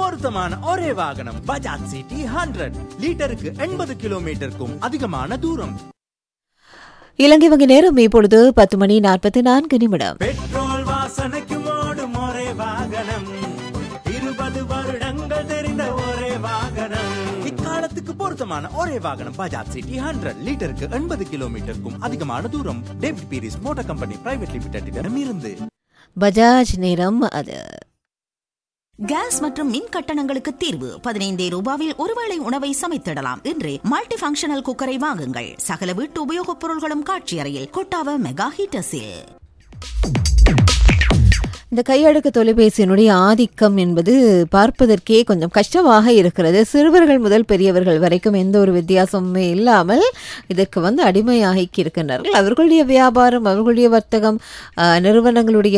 பொருத்தமான ஒரே வாகனம் பஜாஜ் சிட்டி ஹண்ட்ரட் லிட்டருக்கு எண்பது கிலோமீட்டருக்கும் அதிகமான தூரம் இலங்கை வங்கி நேரம் இப்பொழுது பத்து மணி நாற்பத்தி நான்கு நிமிடம் பெட்ரோல் வாசனைக்கு ஓடும் ஒரே வாகனம் இருபது வருடங்கள் தெரிந்த ஒரே வாகனம் இக்காலத்துக்கு பொருத்தமான ஒரே வாகனம் பஜாஜ் சிட்டி ஹண்ட்ரட் லிட்டருக்கு எண்பது கிலோமீட்டருக்கும் அதிகமான தூரம் David Peiris motor company private லிமிடெடிடம் இருந்து பஜாஜ் நேரம் அது கேஸ் மற்றும் மின் கட்டணங்களுக்கு தீர்வு பதினைந்தே ரூபாவில் ஒருவேளை உணவை சமைத்திடலாம் இன்றே மல்டி ஃபங்க்ஷனல் குக்கரை வாங்குங்கள் சகல வீட்டு உபயோகப் பொருள்களும் காட்சி அறையில் கொட்டாவ மெகா ஹீட்டர்ஸில் இந்த கையடக்க தொலைபேசியினுடைய ஆதிக்கம் என்பது பார்ப்பதற்கே கொஞ்சம் கஷ்டமாக இருக்கிறது சிறுவர்கள் முதல் பெரியவர்கள் வரைக்கும் எந்த ஒரு வித்தியாசமுமே இல்லாமல் இதற்கு வந்து அடிமையாகி இருக்கின்றார்கள் அவர்களுடைய வியாபாரம் அவர்களுடைய வர்த்தகம் ஆஹ், நிறுவனங்களுடைய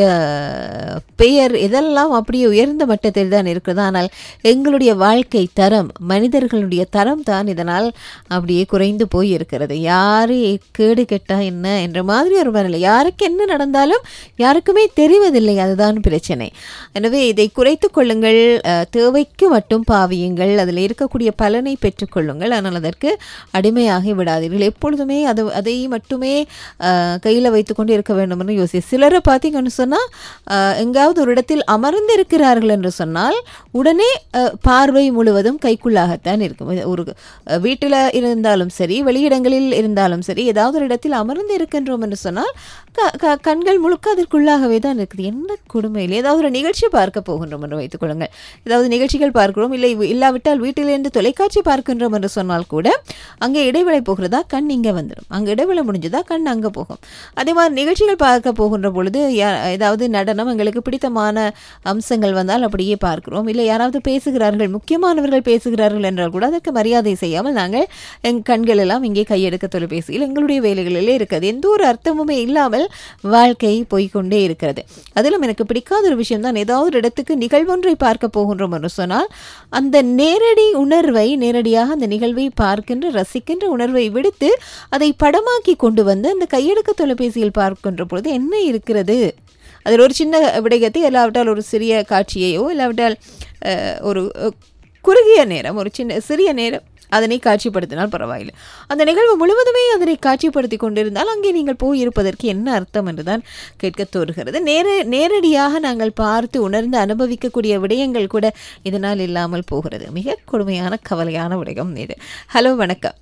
பெயர் இதெல்லாம் அப்படியே உயர்ந்த மட்டத்தில் தான் இருக்கிறது ஆனால் எங்களுடைய வாழ்க்கை தரம் மனிதர்களுடைய தரம் தான் இதனால் அப்படியே குறைந்து போய் இருக்கிறது யாரு கேடு கெட்டா என்ன என்ற மாதிரி ஒரு மனநிலை யாருக்கு என்ன நடந்தாலும் யாருக்குமே தெரிவதில்லை அதுதான் பிரச்சனை எனவே இதை குறைத்து கொள்ளுங்கள் அஹ், தேவைக்கு மட்டும் பாவியுங்கள் அதில் இருக்கக்கூடிய பலனை பெற்றுக்கொள்ளுங்கள் ஆனால் அதற்கு அடிமையாகி விடாதீர்கள் எப்பொழுதுமே அது அதை மட்டுமே கையில் வைத்துக்கொண்டு இருக்க வேண்டும் என்று யோசி சிலரை பார்த்தீங்கன்னு சொன்னால் எங்காவது ஒரு இடத்தில் அமர்ந்திருக்கிறார்கள் என்று சொன்னால் உடனே அஹ், பார்வை முழுவதும் கைக்குள்ளாகத்தான் இருக்கும் இது ஒரு வீட்டில் இருந்தாலும் சரி வெளியிடங்களில் இருந்தாலும் சரி ஏதாவது ஒரு இடத்தில் அமர்ந்து இருக்கின்றோம் என்று சொன்னால் க- க- கண்கள் முழுக்க அதற்குள்ளாகவே தான் இருக்குது என்ன கொடுமையில் ஏதாவது ஒரு நிகழ்ச்சி பார்க்க போகின்றோம் என்று வைத்துக் கொள்ளுங்கள் ஏதாவது நிகழ்ச்சிகள் பார்க்கிறோம் இல்லை வி- இல்லாவிட்டால் வீட்டிலிருந்து தொலைக்காட்சி பார்க்கின்றோம் என்று சொன்னால் கூட அங்கே இடைவேளை போகிறதா கண் இங்கே வந்துடும் அங்கே இடைவேளை முடிஞ்சதா கண் அங்கே போகும் அதே மாதிரி நிகழ்ச்சிகள் பார்க்க போகின்ற பொழுது யா- ஏதாவது நடனம் எங்களுக்கு பிடித்தமான அம்சங்கள் வந்தால் அப்படியே பார்க்கிறோம் இல்லை யாராவது பேசுகிறார்கள் முக்கியமானவர்கள் பேசுகிறார்கள் என்றால் கூட அதற்கு மரியாதை செய்யாமல் நாங்கள் எங் கண்கள் எல்லாம் இங்கே கையெடுக்க தொலைபேசியில் எங்களுடைய வேலைகளிலே இருக்கிறது எந்த ஒரு அர்த்தமுமே இல்லாமல் வாழ்க்கை போய்க்கொண்டே இருக்கிறது அதிலும் எனக்கு பிடிக்காத ஒரு விஷயம் தான் ஏதாவது ஒரு இடத்துக்கு நிகழ்வொன்றை பார்க்க போகின்றோம் என்று சொன்னால் அந்த நேரடி உணர்வை நேரடியாக அந்த நிகழ்வை பார்க்கின்ற ரசிக்கின்ற உணர்வை விடுத்து அதை படமாக்கி கொண்டு வந்து அந்த கையெடுக்க தொலைபேசியில் பார்க்கின்ற பொழுது என்ன இருக்கிறது அதில் ஒரு சின்ன விடயத்தை இல்லாவிட்டால் ஒரு சிறிய காட்சியையோ இல்லாவிட்டால் அஹ், ஒரு அஹ், குறுகிய நேரம் ஒரு சின்ன சிறிய நேரம் அதனை காட்சிப்படுத்தினால் பரவாயில்லை அந்த நிகழ்வு முழுவதுமே அதனை காட்சிப்படுத்தி கொண்டிருந்தால் அங்கே நீங்கள் போய் இருப்பதற்கு என்ன அர்த்தம் என்றுதான் கேட்க தோறுகிறது நேர நேரடியாக நாங்கள் பார்த்து உணர்ந்து அனுபவிக்கக்கூடிய விடயங்கள் கூட இதனால் இல்லாமல் போகிறது மிக கொடுமையான கவலையான விடயம் இது ஹலோ வணக்கம்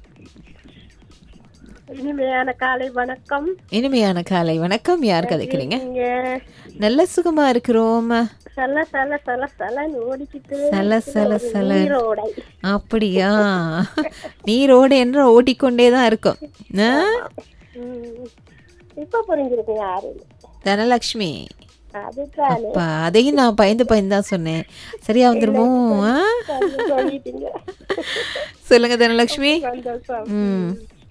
இனிமையான காலை வணக்கம் இனிமையான காலை வணக்கம் யார் கதைக்கிறீங்க நீங்க நல்ல சுகமா இருக்கிறோம் சல சல சல சலன்னு ஓடிக்கிட்டு சல சல ஒரு சல நீரோடை அப்படியா நீரோடு என்று ஓட்டிக்கொண்டே தான் இருக்கும் ஆ? ம். இப்ப புரிஞ்சிருக்கு யாரு தனலக்ஷ்மி அதுதானே அப்பா அதையும் நான் பயந்து பயந்து தான் சொன்னேன் சரியா வந்துருமோ ஆ? கொஞ்சம் சொல்லிட்டீங்க சொல்லுங்க தனலக்ஷ்மி சந்தோஷம் ம்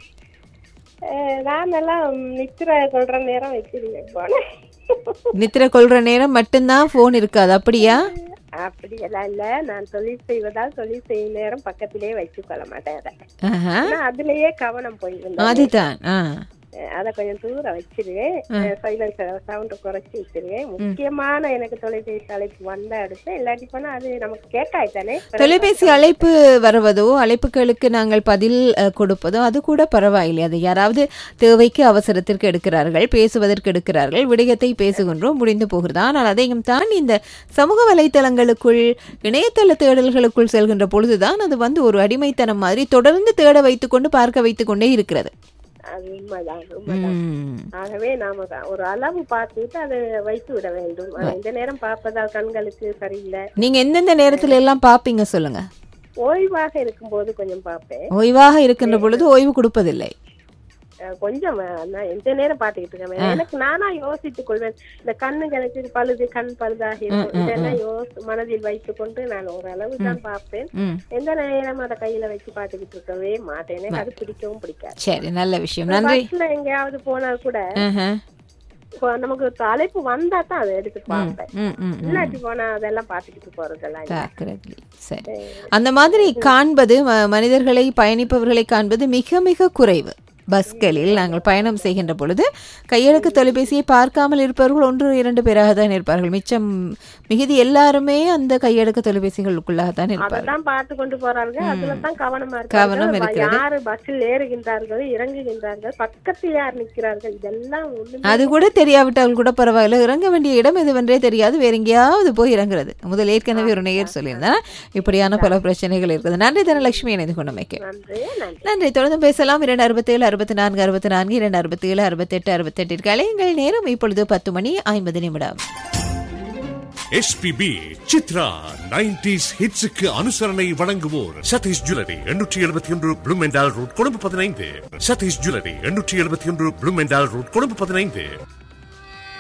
அஹ், நான் எல்லாம் நித்திர கொள்ற நேரம் வச்சிருக்கேன் போனேன் நித்திர கொள்ற நேரம் மட்டும்தான் ஃபோன் இருக்காது அப்படியா அப்படியெல்லாம் இல்ல நான் தொழில் செய்வதால் தொழில் செய்யும் நேரம் பக்கத்திலேயே வச்சு கொள்ள மாட்டேன் அதை ஆஹா ஆனா அதுலயே கவனம் போயிருந்தேன் அதுதான் ஆ அதை கொஞ்சம் தூரம் வச்சிருவேன் சைலன்ஸ் சவுண்ட் குறைச்சி வச்சிருவேன் முக்கியமான எனக்கு தொலைபேசி அழைப்பு வந்த அடுத்து இல்லாட்டி போனா அது நமக்கு கேட்காய்த்தானே தொலைபேசி அழைப்பு வருவதோ அழைப்புகளுக்கு நாங்கள் பதில் அஹ், கொடுப்பதோ அது கூட பரவாயில்லை அது யாராவது தேவைக்கு அவசரத்திற்கு எடுக்கிறார்கள் பேசுவதற்கு எடுக்கிறார்கள் விடயத்தை பேசுகின்றோம் முடிந்து போகிறது ஆனால் அதையும் தாண்டி இந்த சமூக வலைத்தளங்களுக்குள் இணையதள தேடல்களுக்குள் செல்கின்ற பொழுதுதான் அது வந்து ஒரு அடிமைத்தனம் மாதிரி தொடர்ந்து தேட வைத்துக்கொண்டு பார்க்க வைத்துக்கொண்டே இருக்கிறது அது உண்மைதான் உண்மைதான் ம். ஆகவே நாம தான் ஒரு அளவு பார்த்துட்டு அதை வைத்து விட வேண்டும் ஆனா இந்த நேரம் பார்ப்பதால் கண்களுக்கு சரியில்லை நீங்க எந்தெந்த நேரத்துல எல்லாம் பாப்பீங்க சொல்லுங்க ஓய்வாக இருக்கும்போது கொஞ்சம் பார்ப்பேன் ஓய்வாக இருக்கின்ற பொழுது ஓய்வு கொடுப்பதில்லை அஹ் கொஞ்சம் அஹ், நான் எந்த நேரம் பார்த்துக்கிட்டு இருக்கேன் எனக்கு நானா யோசித்துக் கொள்வேன் இந்த கண்ணுகளுக்கு பழுது கண் பழுதாகி இருக்கும் இதெல்லாம் யோசி மனதில் வைத்துக் கொண்டு நான் ஓரளவு தான் பார்ப்பேன் ம் எந்த நேரம் அதை கையில வச்சு பார்த்துக்கிட்டு இருக்கவே மாட்டேன் எனக்கு அது பிடிக்கவும் பிடிக்காது சரி நல்ல விஷயம் நன்றி பஸ்ல எங்கேயாவது போனா கூட ஆஹா. இப்போ நமக்கு ஒரு அழைப்பு வந்தா தான் அதை எடுத்து பார்ப்பேன் ம் ம் ம் இல்லாட்டி போனா அதெல்லாம் பார்த்துக்கிட்டு போறதெல்லாம் இல்ல. பார்க்கிறது சரி அந்த மாதிரி காண்பது ம- மனிதர்களை பயணிப்பவர்களை காண்பது மிக மிக குறைவு பஸ்களில் நாங்கள் பயணம் செய்கின்ற பொழுது கையடக்க தொலைபேசியை பார்க்காமல் இருப்பவர்கள் ஒன்று இரண்டு பேராக தான் இருப்பார்கள் மிச்சம் மிகுதி எல்லாருமே அந்த கையடக்க தொலைபேசிகளுக்குள்ளாக தான் இருப்பார்கள் அதுதான் பார்த்து கொண்டு போறார்கள் அதுல தான் கவனமா கவனம் இருக்காங்க இருக்கிறது. யாரு பஸ்ஸில் ஏறுகின்றார்கள் இறங்குகின்றார்கள் பக்கத்தில் யார் நிற்கிறார்கள் இதெல்லாம் ஒண்ணுமே அது கூட தெரியாவிட்டால் கூட பரவாயில்ல இறங்க வேண்டிய இடம் எதுவென்றே தெரியாது வேற எங்கேயாவது போய் இறங்குறது முதல் ஏற்கனவே ஒரு நேயர் சொல்லியிருந்தேன் இப்படியான பல பிரச்சனைகள் இருக்குது நன்றி தனலட்சுமி இணைந்து கொண்டமைக்கு நன்றி நன்றி நன்றி தொடர்ந்து பேசலாம் இரண்டு அறுபத்தேழு அறுபத்தி நான்கு அறுபத்தி நான்கு இரண்டு அறுபத்தேழு அறுபத்தெட்டு அறுபத்தெட்டிற்கு அலையுங்கள் நேரம் இப்பொழுது பத்து மணி ஐம்பது நிமிடம் எஸ்பிபி சித்ரா நைன்டிஸ் ஹிட்ஸுக்கு அனுசரணை வழங்குவோர் சதீஷ் ஜுவல்லரி எண்ணூற்றி எழுபத்தி ஒன்று ப்ளூமெண்டால் ரோட் கொழும்பு பதினைந்து சதீஷ் ஜுவல்லரி எண்ணூற்றி எழுபத்தி ஒன்று ப்ளூமெண்டால் ரோட் கொழும்பு பதினைந்து